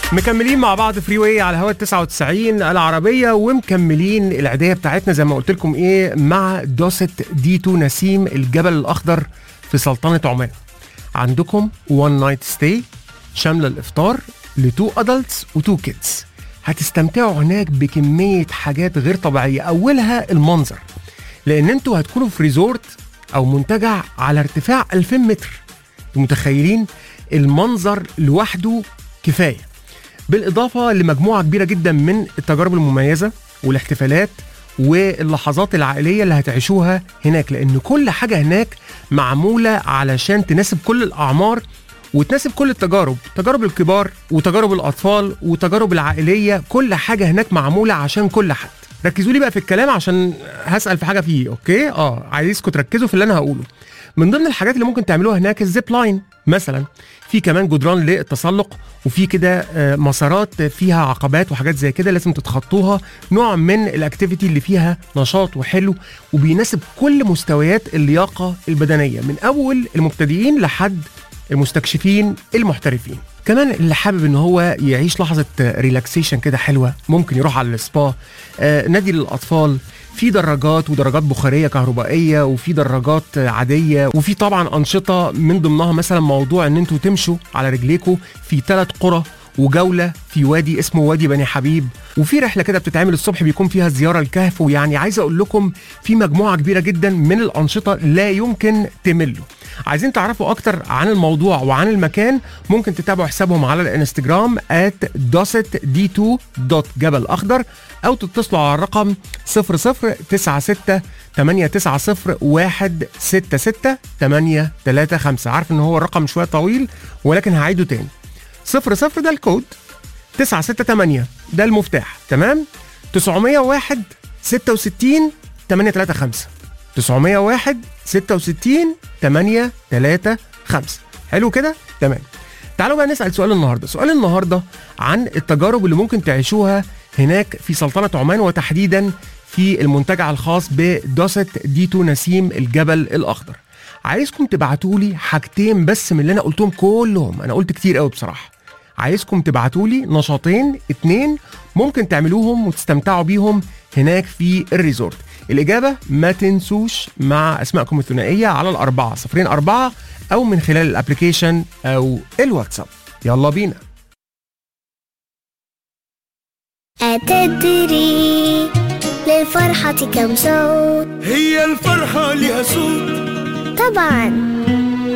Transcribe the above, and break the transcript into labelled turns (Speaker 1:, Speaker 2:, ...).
Speaker 1: مكملين مع بعض فري واي على هوا 99 العربيه ومكملين العاديه بتاعتنا زي ما قلت لكم ايه مع دوسة دي 2 نسيم الجبل الاخضر في سلطنه عمان عندكم وان نايت ستاي شامله الافطار لتو ادلتس وتو كيدز هتستمتعوا هناك بكميه حاجات غير طبيعيه اولها المنظر لان انتوا هتكونوا في ريزورت او منتجع على ارتفاع 2000 متر انتوا متخيلين المنظر لوحده كفايه بالاضافه لمجموعه كبيره جدا من التجارب المميزه والاحتفالات واللحظات العائليه اللي هتعيشوها هناك لان كل حاجه هناك معموله علشان تناسب كل الاعمار وتناسب كل التجارب تجارب الكبار وتجارب الاطفال وتجارب العائليه كل حاجه هناك معموله عشان كل حد ركزوا لي بقى في الكلام عشان هسال في حاجه فيه اوكي اه عايزكم تركزوا في اللي انا هقوله من ضمن الحاجات اللي ممكن تعملوها هناك الزيب لاين مثلا في كمان جدران للتسلق وفي كده آه، مسارات فيها عقبات وحاجات زي كده لازم تتخطوها نوع من الاكتيفيتي اللي فيها نشاط وحلو وبيناسب كل مستويات اللياقه البدنيه من اول المبتدئين لحد المستكشفين المحترفين كمان اللي حابب ان هو يعيش لحظه ريلاكسيشن كده حلوه ممكن يروح على السبا آه، نادي للاطفال في دراجات ودراجات بخاريه كهربائيه وفي دراجات عاديه وفي طبعا انشطه من ضمنها مثلا موضوع ان انتوا تمشوا على رجليكم في ثلاث قرى وجوله في وادي اسمه وادي بني حبيب وفي رحله كده بتتعمل الصبح بيكون فيها زياره الكهف ويعني عايز اقول لكم في مجموعه كبيره جدا من الانشطه لا يمكن تملوا عايزين تعرفوا اكتر عن الموضوع وعن المكان ممكن تتابعوا حسابهم على الانستجرام @dosetd2.جبل اخضر او تتصلوا على الرقم 0096 890 166 835 عارف ان هو الرقم شويه طويل ولكن هعيده تاني 00 ده الكود 968 ده المفتاح تمام 901 66 835 901 66 835 حلو كده تمام تعالوا بقى نسال سؤال النهارده سؤال النهارده عن التجارب اللي ممكن تعيشوها هناك في سلطنه عمان وتحديدا في المنتجع الخاص بدوسة دي 2 نسيم الجبل الاخضر عايزكم تبعتوا لي حاجتين بس من اللي انا قلتهم كلهم انا قلت كتير قوي بصراحه عايزكم تبعتوا لي نشاطين اتنين ممكن تعملوهم وتستمتعوا بيهم هناك في الريزورت الإجابة ما تنسوش مع أسمائكم الثنائية على الأربعة صفرين أربعة أو من خلال الأبليكيشن أو الواتساب يلا بينا
Speaker 2: أتدري للفرحة كم صوت
Speaker 3: هي الفرحة لها صوت
Speaker 2: طبعا